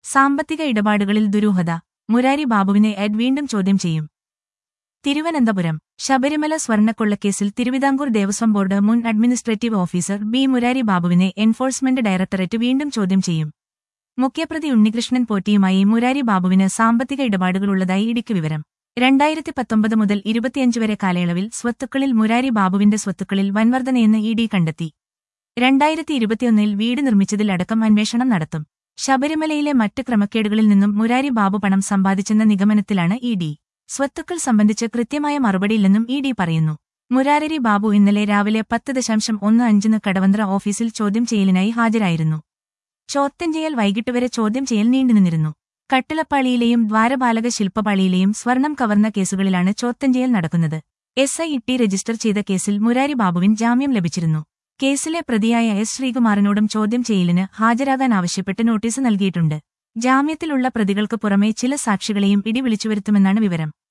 സാമ്പത്തിക ഇടപാടുകളിൽ ദുരൂഹത മുരാരി ബാബുവിനെ എഡ് വീണ്ടും ചോദ്യം ചെയ്യും തിരുവനന്തപുരം ശബരിമല സ്വർണ്ണക്കൊള്ളക്കേസിൽ തിരുവിതാംകൂർ ദേവസ്വം ബോർഡ് മുൻ അഡ്മിനിസ്ട്രേറ്റീവ് ഓഫീസർ ബി മുരാരി ബാബുവിനെ എൻഫോഴ്സ്മെന്റ് ഡയറക്ടറേറ്റ് വീണ്ടും ചോദ്യം ചെയ്യും മുഖ്യപ്രതി ഉണ്ണികൃഷ്ണൻ പോറ്റിയുമായി മുരാരി ബാബുവിന് സാമ്പത്തിക ഇടപാടുകളുള്ളതായി ഇടിക്ക് വിവരം രണ്ടായിരത്തി പത്തൊമ്പത് മുതൽ ഇരുപത്തിയഞ്ച് വരെ കാലയളവിൽ സ്വത്തുക്കളിൽ മുരാരി ബാബുവിന്റെ സ്വത്തുക്കളിൽ വൻവർധനയെന്ന് ഇ ഡി കണ്ടെത്തി രണ്ടായിരത്തി ഇരുപത്തിയൊന്നിൽ വീട് നിർമ്മിച്ചതിൽ അടക്കം അന്വേഷണം നടത്തും ശബരിമലയിലെ മറ്റ് ക്രമക്കേടുകളിൽ നിന്നും മുരാരി ബാബു പണം സമ്പാദിച്ചെന്ന നിഗമനത്തിലാണ് ഇ ഡി സ്വത്തുക്കൾ സംബന്ധിച്ച് കൃത്യമായ മറുപടിയില്ലെന്നും ഇ ഡി പറയുന്നു മുരാരി ബാബു ഇന്നലെ രാവിലെ പത്ത് ദശാംശം ഒന്ന് അഞ്ചിന് കടവന്ത്ര ഓഫീസിൽ ചോദ്യം ചെയ്യലിനായി ഹാജരായിരുന്നു ചോദ്യം ചെയ്യൽ വൈകിട്ട് വരെ ചോദ്യം ചെയ്യൽ നീണ്ടുനിന്നിരുന്നു കട്ടിളപ്പാളിയിലെയും ദ്വാരപാലക ശില്പപാളിയിലെയും സ്വർണം കവർന്ന കേസുകളിലാണ് ചോദ്യം ചെയ്യൽ നടക്കുന്നത് എസ് ഐ ടി രജിസ്റ്റർ ചെയ്ത കേസിൽ മുരാരി ബാബുവിൻ ജാമ്യം ലഭിച്ചിരുന്നു കേസിലെ പ്രതിയായ എസ് ശ്രീകുമാറിനോടും ചോദ്യം ചെയ്യലിന് ഹാജരാകാൻ ആവശ്യപ്പെട്ട് നോട്ടീസ് നൽകിയിട്ടുണ്ട് ജാമ്യത്തിലുള്ള പ്രതികൾക്ക് പുറമെ ചില സാക്ഷികളെയും ഇടി വിളിച്ചുവരുത്തുമെന്നാണ് വിവരം